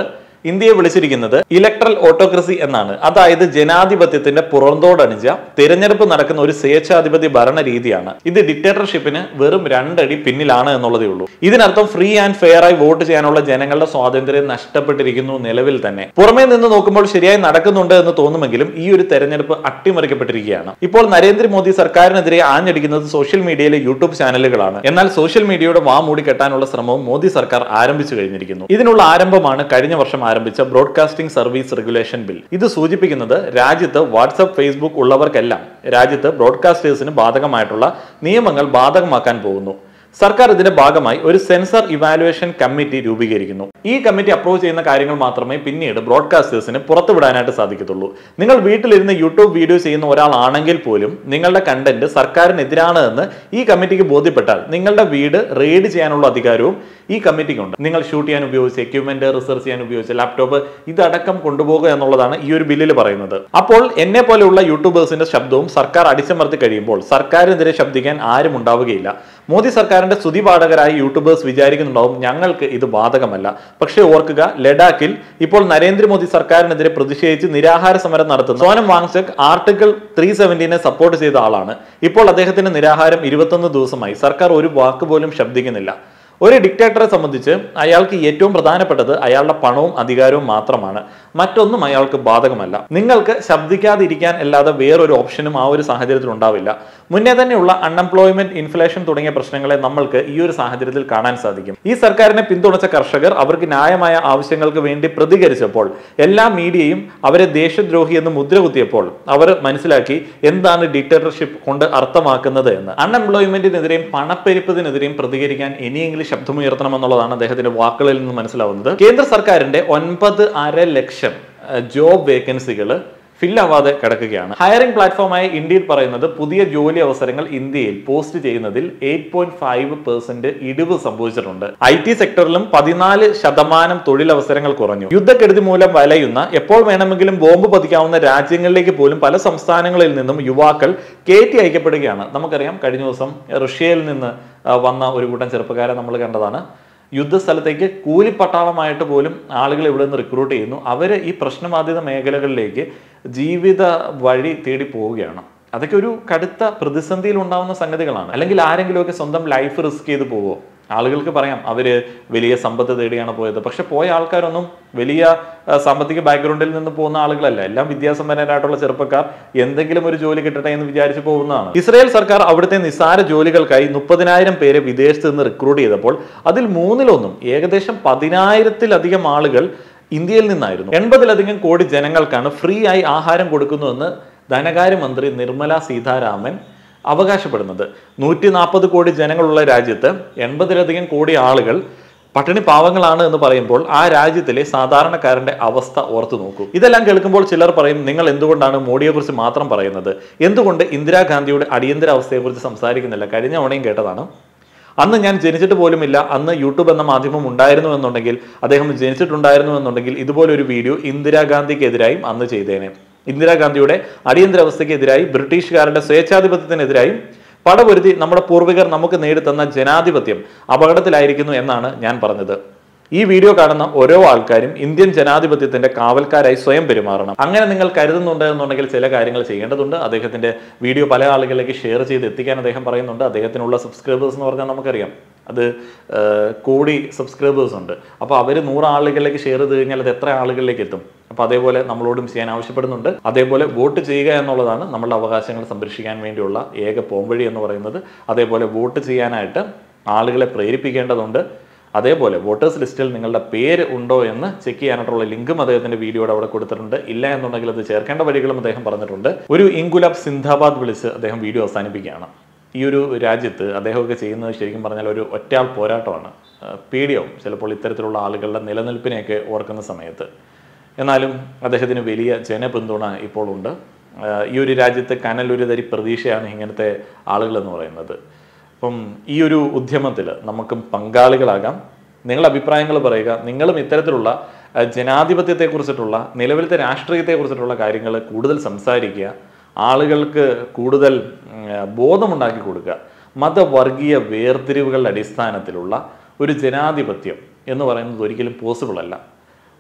ഇന്ത്യയെ വിളിച്ചിരിക്കുന്നത് ഇലക്ട്രൽ ഓട്ടോക്രസി എന്നാണ് അതായത് ജനാധിപത്യത്തിന്റെ പുറന്തോടണിഞ്ഞ തിരഞ്ഞെടുപ്പ് നടക്കുന്ന ഒരു സ്വേച്ഛാധിപത്യ ഭരണ രീതിയാണ് ഇത് ഡിക്റ്റേറ്റർഷിപ്പിന് വെറും രണ്ടടി പിന്നിലാണ് എന്നുള്ളതേ ഉള്ളൂ ഇതിനർത്ഥം ഫ്രീ ആൻഡ് ഫെയർ ആയി വോട്ട് ചെയ്യാനുള്ള ജനങ്ങളുടെ സ്വാതന്ത്ര്യം നഷ്ടപ്പെട്ടിരിക്കുന്നു നിലവിൽ തന്നെ പുറമേ നിന്ന് നോക്കുമ്പോൾ ശരിയായി നടക്കുന്നുണ്ട് എന്ന് തോന്നുമെങ്കിലും ഈ ഒരു തെരഞ്ഞെടുപ്പ് അട്ടിമറിക്കപ്പെട്ടിരിക്കുകയാണ് ഇപ്പോൾ നരേന്ദ്രമോദി സർക്കാരിനെതിരെ ആഞ്ഞടിക്കുന്നത് സോഷ്യൽ മീഡിയയിലെ യൂട്യൂബ് ചാനലുകളാണ് എന്നാൽ സോഷ്യൽ മീഡിയയുടെ വാ മൂടി കെട്ടാനുള്ള ശ്രമവും മോദി സർക്കാർ ആരംഭിച്ചു കഴിഞ്ഞിരിക്കുന്നു ഇതിനുള്ള ആരംഭമാണ് കഴിഞ്ഞ വർഷം ആരംഭിച്ച ബ്രോഡ്കാസ്റ്റിംഗ് സർവീസ് റെഗുലേഷൻ ബിൽ ഇത് സൂചിപ്പിക്കുന്നത് രാജ്യത്ത് വാട്സ്ആപ്പ് ഫേസ്ബുക്ക് ഉള്ളവർക്കെല്ലാം രാജ്യത്ത് ബ്രോഡ്കാസ്റ്റേഴ്സിന് ബാധകമായിട്ടുള്ള നിയമങ്ങൾ ബാധകമാക്കാൻ പോകുന്നു സർക്കാർ ഇതിന്റെ ഭാഗമായി ഒരു സെൻസർ ഇവാലുവേഷൻ കമ്മിറ്റി രൂപീകരിക്കുന്നു ഈ കമ്മിറ്റി അപ്രൂവ് ചെയ്യുന്ന കാര്യങ്ങൾ മാത്രമേ പിന്നീട് ബ്രോഡ്കാസ്റ്റേഴ്സിന് പുറത്തുവിടാനായിട്ട് സാധിക്കത്തുള്ളൂ നിങ്ങൾ വീട്ടിലിരുന്ന് യൂട്യൂബ് വീഡിയോ ചെയ്യുന്ന ഒരാളാണെങ്കിൽ പോലും നിങ്ങളുടെ കണ്ടന്റ് സർക്കാരിനെതിരാണ് എന്ന് ഈ കമ്മിറ്റിക്ക് ബോധ്യപ്പെട്ടാൽ നിങ്ങളുടെ വീട് റെയ്ഡ് ചെയ്യാനുള്ള അധികാരവും ഈ കമ്മിറ്റിക്കുണ്ട് നിങ്ങൾ ഷൂട്ട് ചെയ്യാൻ ഉപയോഗിച്ച എക്യുപ്മെന്റ് റിസർച്ച് ചെയ്യാൻ ഉപയോഗിച്ച ലാപ്ടോപ്പ് ഇതടക്കം കൊണ്ടുപോകുക എന്നുള്ളതാണ് ഈ ഒരു ബില്ലിൽ പറയുന്നത് അപ്പോൾ എന്നെ പോലെയുള്ള യൂട്യൂബേഴ്സിന്റെ ശബ്ദവും സർക്കാർ അടിച്ചമർത്തി കഴിയുമ്പോൾ സർക്കാരിനെതിരെ ശബ്ദിക്കാൻ ആരും ഉണ്ടാവുകയില്ല മോദി സർക്കാരിന്റെ സ്തുതിപാഠകരായ യൂട്യൂബേഴ്സ് വിചാരിക്കുന്നുണ്ടാവും ഞങ്ങൾക്ക് ഇത് ബാധകമല്ല പക്ഷേ ഓർക്കുക ലഡാക്കിൽ ഇപ്പോൾ നരേന്ദ്രമോദി സർക്കാരിനെതിരെ പ്രതിഷേധിച്ച് നിരാഹാര സമരം നടത്തുന്ന സോനം വാങ്ചക് ആർട്ടിക്കിൾ ത്രീ സെവന്റീനെ സപ്പോർട്ട് ചെയ്ത ആളാണ് ഇപ്പോൾ അദ്ദേഹത്തിന്റെ നിരാഹാരം ഇരുപത്തൊന്ന് ദിവസമായി സർക്കാർ ഒരു വാക്ക് പോലും ശബ്ദിക്കുന്നില്ല ഒരു ഡിക്റ്റേറ്ററെ സംബന്ധിച്ച് അയാൾക്ക് ഏറ്റവും പ്രധാനപ്പെട്ടത് അയാളുടെ പണവും അധികാരവും മാത്രമാണ് മറ്റൊന്നും അയാൾക്ക് ബാധകമല്ല നിങ്ങൾക്ക് ശബ്ദിക്കാതിരിക്കാൻ അല്ലാതെ വേറൊരു ഓപ്ഷനും ആ ഒരു സാഹചര്യത്തിൽ ഉണ്ടാവില്ല മുന്നേ തന്നെയുള്ള അൺഎംപ്ലോയ്മെന്റ് ഇൻഫ്ലേഷൻ തുടങ്ങിയ പ്രശ്നങ്ങളെ നമ്മൾക്ക് ഈ ഒരു സാഹചര്യത്തിൽ കാണാൻ സാധിക്കും ഈ സർക്കാരിനെ പിന്തുണച്ച കർഷകർ അവർക്ക് ന്യായമായ ആവശ്യങ്ങൾക്ക് വേണ്ടി പ്രതികരിച്ചപ്പോൾ എല്ലാ മീഡിയയും അവരെ ദേശദ്രോഹി എന്ന് മുദ്ര കുത്തിയപ്പോൾ അവർ മനസ്സിലാക്കി എന്താണ് ഡിക്റ്റേറ്റർഷിപ്പ് കൊണ്ട് അർത്ഥമാക്കുന്നത് എന്ന് അൺഎംപ്ലോയ്മെന്റിനെതിരെയും പണപ്പെരുപ്പതിനെതിരെയും പ്രതികരിക്കാൻ ഇനിയെങ്കിലും ശബ്ദമുയർത്തണമെന്നുള്ളതാണ് അദ്ദേഹത്തിന്റെ വാക്കുകളിൽ നിന്ന് മനസ്സിലാവുന്നത് കേന്ദ്ര സർക്കാരിന്റെ ഒൻപത് അര ലക്ഷം ജോബ് വേക്കൻസികൾ ഫില്ലാവാതെ കിടക്കുകയാണ് ഹയറിംഗ് പ്ലാറ്റ്ഫോമായ ഇന്ത്യയിൽ പറയുന്നത് പുതിയ ജോലി അവസരങ്ങൾ ഇന്ത്യയിൽ പോസ്റ്റ് ചെയ്യുന്നതിൽ എയ്റ്റ് പോയിന്റ് ഫൈവ് പെർസെന്റ് ഇടിവ് സംഭവിച്ചിട്ടുണ്ട് ഐ ടി സെക്ടറിലും പതിനാല് ശതമാനം തൊഴിലവസരങ്ങൾ കുറഞ്ഞു യുദ്ധക്കെടുതി മൂലം വലയുന്ന എപ്പോൾ വേണമെങ്കിലും ബോംബ് പതിക്കാവുന്ന രാജ്യങ്ങളിലേക്ക് പോലും പല സംസ്ഥാനങ്ങളിൽ നിന്നും യുവാക്കൾ കയറ്റി അയക്കപ്പെടുകയാണ് നമുക്കറിയാം കഴിഞ്ഞ ദിവസം റഷ്യയിൽ നിന്ന് ആ, വന്ന ഒരു കൂട്ടം ചെറുപ്പക്കാരെ നമ്മൾ കണ്ടതാണ് യുദ്ധസ്ഥലത്തേക്ക് കൂലിപ്പട്ടാളമായിട്ട് പോലും ആളുകൾ ഇവിടെ നിന്ന് റിക്രൂട്ട് ചെയ്യുന്നു അവർ ഈ പ്രശ്നബാധിത മേഖലകളിലേക്ക് ജീവിത വഴി തേടി പോവുകയാണ് അതൊക്കെ ഒരു കടുത്ത പ്രതിസന്ധിയിൽ ഉണ്ടാവുന്ന സംഗതികളാണ് അല്ലെങ്കിൽ ആരെങ്കിലുമൊക്കെ സ്വന്തം ലൈഫ് റിസ്ക് ചെയ്ത് പോവോ ആളുകൾക്ക് പറയാം അവര് വലിയ സമ്പത്ത് തേടിയാണ് പോയത് പക്ഷെ പോയ ആൾക്കാരൊന്നും വലിയ ആ, സാമ്പത്തിക ബാക്ക്ഗ്രൗണ്ടിൽ നിന്ന് പോകുന്ന ആളുകളല്ല എല്ലാം വിദ്യാസമ്പന്നരായിട്ടുള്ള ചെറുപ്പക്കാർ എന്തെങ്കിലും ഒരു ജോലി കിട്ടട്ടെ എന്ന് വിചാരിച്ച് പോകുന്നതാണ് ഇസ്രായേൽ സർക്കാർ അവിടുത്തെ നിസ്സാര ജോലികൾക്കായി മുപ്പതിനായിരം പേരെ വിദേശത്ത് നിന്ന് റിക്രൂട്ട് ചെയ്തപ്പോൾ അതിൽ മൂന്നിലൊന്നും ഏകദേശം പതിനായിരത്തിലധികം ആളുകൾ ഇന്ത്യയിൽ നിന്നായിരുന്നു എൺപതിലധികം കോടി ജനങ്ങൾക്കാണ് ഫ്രീ ആയി ആഹാരം കൊടുക്കുന്നുവെന്ന് ധനകാര്യമന്ത്രി നിർമ്മല സീതാരാമൻ അവകാശപ്പെടുന്നത് നൂറ്റി നാൽപ്പത് കോടി ജനങ്ങളുള്ള രാജ്യത്ത് എൺപതിലധികം കോടി ആളുകൾ പട്ടിണി പാവങ്ങളാണ് എന്ന് പറയുമ്പോൾ ആ രാജ്യത്തിലെ സാധാരണക്കാരന്റെ അവസ്ഥ ഓർത്തു നോക്കൂ ഇതെല്ലാം കേൾക്കുമ്പോൾ ചിലർ പറയും നിങ്ങൾ എന്തുകൊണ്ടാണ് മോഡിയെക്കുറിച്ച് മാത്രം പറയുന്നത് എന്തുകൊണ്ട് ഇന്ദിരാഗാന്ധിയുടെ അടിയന്തരാവസ്ഥയെക്കുറിച്ച് സംസാരിക്കുന്നില്ല കഴിഞ്ഞ തവണയും കേട്ടതാണ് അന്ന് ഞാൻ ജനിച്ചിട്ട് പോലുമില്ല അന്ന് യൂട്യൂബ് എന്ന മാധ്യമം ഉണ്ടായിരുന്നു എന്നുണ്ടെങ്കിൽ അദ്ദേഹം ജനിച്ചിട്ടുണ്ടായിരുന്നു എന്നുണ്ടെങ്കിൽ ഇതുപോലൊരു വീഡിയോ ഇന്ദിരാഗാന്ധിക്കെതിരായും അന്ന് ചെയ്തേനെ ഇന്ദിരാഗാന്ധിയുടെ അടിയന്തരാവസ്ഥയ്ക്കെതിരായി ബ്രിട്ടീഷുകാരുടെ സ്വേച്ഛാധിപത്യത്തിനെതിരായും പടപൊരുതി നമ്മുടെ പൂർവികർ നമുക്ക് നേടിത്തന്ന ജനാധിപത്യം അപകടത്തിലായിരിക്കുന്നു എന്നാണ് ഞാൻ പറഞ്ഞത് ഈ വീഡിയോ കാണുന്ന ഓരോ ആൾക്കാരും ഇന്ത്യൻ ജനാധിപത്യത്തിന്റെ കാവൽക്കാരായി സ്വയം പെരുമാറണം അങ്ങനെ നിങ്ങൾ കരുതുന്നുണ്ട് എന്നുണ്ടെങ്കിൽ ചില കാര്യങ്ങൾ ചെയ്യേണ്ടതുണ്ട് അദ്ദേഹത്തിന്റെ വീഡിയോ പല ആളുകളിലേക്ക് ഷെയർ ചെയ്ത് എത്തിക്കാൻ അദ്ദേഹം പറയുന്നുണ്ട് അദ്ദേഹത്തിനുള്ള സബ്സ്ക്രൈബേഴ്സ് എന്ന് പറഞ്ഞാൽ നമുക്കറിയാം അത് ആ, കോടി സബ്സ്ക്രൈബേഴ്സ് ഉണ്ട് അപ്പോൾ അവർ നൂറ് ആളുകളിലേക്ക് ഷെയർ ചെയ്ത് കഴിഞ്ഞാൽ അത് എത്ര ആളുകളിലേക്ക് എത്തും അപ്പോൾ അതേപോലെ നമ്മളോടും ചെയ്യാൻ ആവശ്യപ്പെടുന്നുണ്ട് അതേപോലെ വോട്ട് ചെയ്യുക എന്നുള്ളതാണ് നമ്മളുടെ അവകാശങ്ങൾ സംരക്ഷിക്കാൻ വേണ്ടിയുള്ള ഏക പോംവഴി എന്ന് പറയുന്നത് അതേപോലെ വോട്ട് ചെയ്യാനായിട്ട് ആളുകളെ പ്രേരിപ്പിക്കേണ്ടതുണ്ട് അതേപോലെ വോട്ടേഴ്സ് ലിസ്റ്റിൽ നിങ്ങളുടെ പേര് ഉണ്ടോ എന്ന് ചെക്ക് ചെയ്യാനായിട്ടുള്ള ലിങ്കും അദ്ദേഹത്തിന്റെ വീഡിയോയുടെ അവിടെ കൊടുത്തിട്ടുണ്ട് ഇല്ല എന്നുണ്ടെങ്കിൽ അത് ചേർക്കേണ്ട വഴികളും അദ്ദേഹം പറഞ്ഞിട്ടുണ്ട് ഒരു ഇൻകുലാബ് സിന്ധാബാദ് വിളിച്ച് അദ്ദേഹം വീഡിയോ അവസാനിപ്പിക്കുകയാണ് ഈ ഒരു രാജ്യത്ത് അദ്ദേഹമൊക്കെ ചെയ്യുന്നത് ശരിക്കും പറഞ്ഞാൽ ഒരു ഒറ്റയാൾ പോരാട്ടമാണ് ആ, പേടിയാവും ചിലപ്പോൾ ഇത്തരത്തിലുള്ള ആളുകളുടെ നിലനിൽപ്പിനെയൊക്കെ ഓർക്കുന്ന സമയത്ത് എന്നാലും അദ്ദേഹത്തിന് വലിയ ജനപിന്തുണ ഇപ്പോൾ ഉണ്ട് ആ, ഈ ഒരു രാജ്യത്ത് കനലൊരു തരി പ്രതീക്ഷയാണ് ഇങ്ങനത്തെ ആളുകൾ എന്ന് പറയുന്നത് അപ്പം ഈ ഒരു ഉദ്യമത്തിൽ നമുക്കും പങ്കാളികളാകാം നിങ്ങളുടെ അഭിപ്രായങ്ങൾ പറയുക നിങ്ങളും ഇത്തരത്തിലുള്ള ആ, ജനാധിപത്യത്തെക്കുറിച്ചിട്ടുള്ള നിലവിലത്തെ രാഷ്ട്രീയത്തെക്കുറിച്ചിട്ടുള്ള കാര്യങ്ങൾ കൂടുതൽ സംസാരിക്കുക ആളുകൾക്ക് കൂടുതൽ ഉം, ബോധമുണ്ടാക്കി കൊടുക്കുക മതവർഗീയ വേർതിരിവുകളുടെ അടിസ്ഥാനത്തിലുള്ള ഒരു ജനാധിപത്യം എന്ന് പറയുന്നത് ഒരിക്കലും പോസിബിൾ അല്ല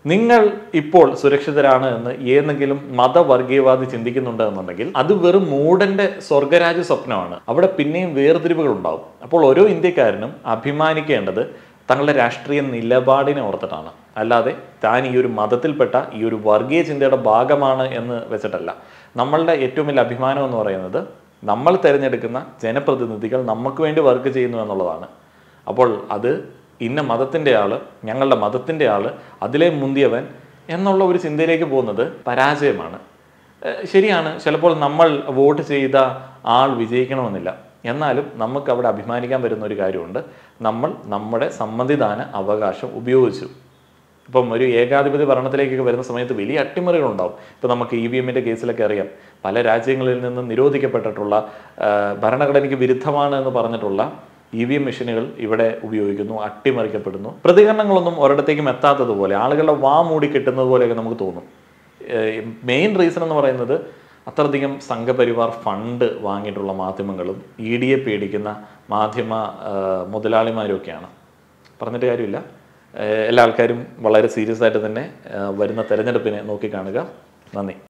നിങ്ങൾ ഇപ്പോൾ സുരക്ഷിതരാണ് എന്ന് ഏതെങ്കിലും മതവർഗീയവാദി ചിന്തിക്കുന്നുണ്ട് എന്നുണ്ടെങ്കിൽ അത് വെറും മൂടന്റെ സ്വർഗരാജ സ്വപ്നമാണ് അവിടെ പിന്നെയും വേർതിരിവുകൾ ഉണ്ടാവും അപ്പോൾ ഓരോ ഇന്ത്യക്കാരനും അഭിമാനിക്കേണ്ടത് തങ്ങളുടെ രാഷ്ട്രീയ നിലപാടിനെ ഓർത്തിട്ടാണ് അല്ലാതെ താൻ ഈ ഒരു മതത്തിൽപ്പെട്ട ഈ ഒരു വർഗീയ ചിന്തയുടെ ഭാഗമാണ് എന്ന് വെച്ചിട്ടല്ല നമ്മളുടെ ഏറ്റവും വലിയ അഭിമാനം എന്ന് പറയുന്നത് നമ്മൾ തിരഞ്ഞെടുക്കുന്ന ജനപ്രതിനിധികൾ നമുക്ക് വേണ്ടി വർക്ക് ചെയ്യുന്നു എന്നുള്ളതാണ് അപ്പോൾ അത് ഇന്ന മതത്തിൻ്റെ ആള് ഞങ്ങളുടെ മതത്തിൻ്റെ ആള് അതിലെ മുന്തിയവൻ എന്നുള്ള ഒരു ചിന്തയിലേക്ക് പോകുന്നത് പരാജയമാണ് ഏഹ് ശരിയാണ് ചിലപ്പോൾ നമ്മൾ വോട്ട് ചെയ്ത ആൾ വിജയിക്കണമെന്നില്ല എന്നാലും നമുക്ക് അവിടെ അഭിമാനിക്കാൻ പറ്റുന്ന ഒരു കാര്യമുണ്ട് നമ്മൾ നമ്മുടെ സമ്മതിദാന അവകാശം ഉപയോഗിച്ചു ഇപ്പം ഒരു ഏകാധിപതി ഭരണത്തിലേക്കൊക്കെ വരുന്ന സമയത്ത് വലിയ അട്ടിമറികൾ ഉണ്ടാവും ഇപ്പം നമുക്ക് ഇ വി എമ്മിൻ്റെ കേസിലൊക്കെ അറിയാം പല രാജ്യങ്ങളിൽ നിന്ന് നിരോധിക്കപ്പെട്ടിട്ടുള്ള ആ, ഭരണഘടനയ്ക്ക് വിരുദ്ധമാണ് എന്ന് പറഞ്ഞിട്ടുള്ള ഇ വി എം മെഷീനുകൾ ഇവിടെ ഉപയോഗിക്കുന്നു അട്ടിമറിക്കപ്പെടുന്നു പ്രതികരണങ്ങളൊന്നും ഒരിടത്തേക്കും എത്താത്തതുപോലെ ആളുകളുടെ വാ മൂടി കെട്ടുന്നത് പോലെയൊക്കെ നമുക്ക് തോന്നും മെയിൻ റീസൺ എന്ന് പറയുന്നത് അത്രയധികം സംഘപരിവാർ ഫണ്ട് വാങ്ങിയിട്ടുള്ള മാധ്യമങ്ങളും ഇ ഡിയെ പേടിക്കുന്ന മാധ്യമ ആ, മുതലാളിമാരും ഒക്കെയാണ് പറഞ്ഞിട്ട് കാര്യമില്ല ഏഹ് എല്ലാ ആൾക്കാരും വളരെ സീരിയസ് ആയിട്ട് തന്നെ ഏഹ് വരുന്ന തെരഞ്ഞെടുപ്പിനെ നോക്കിക്കാണുക നന്ദി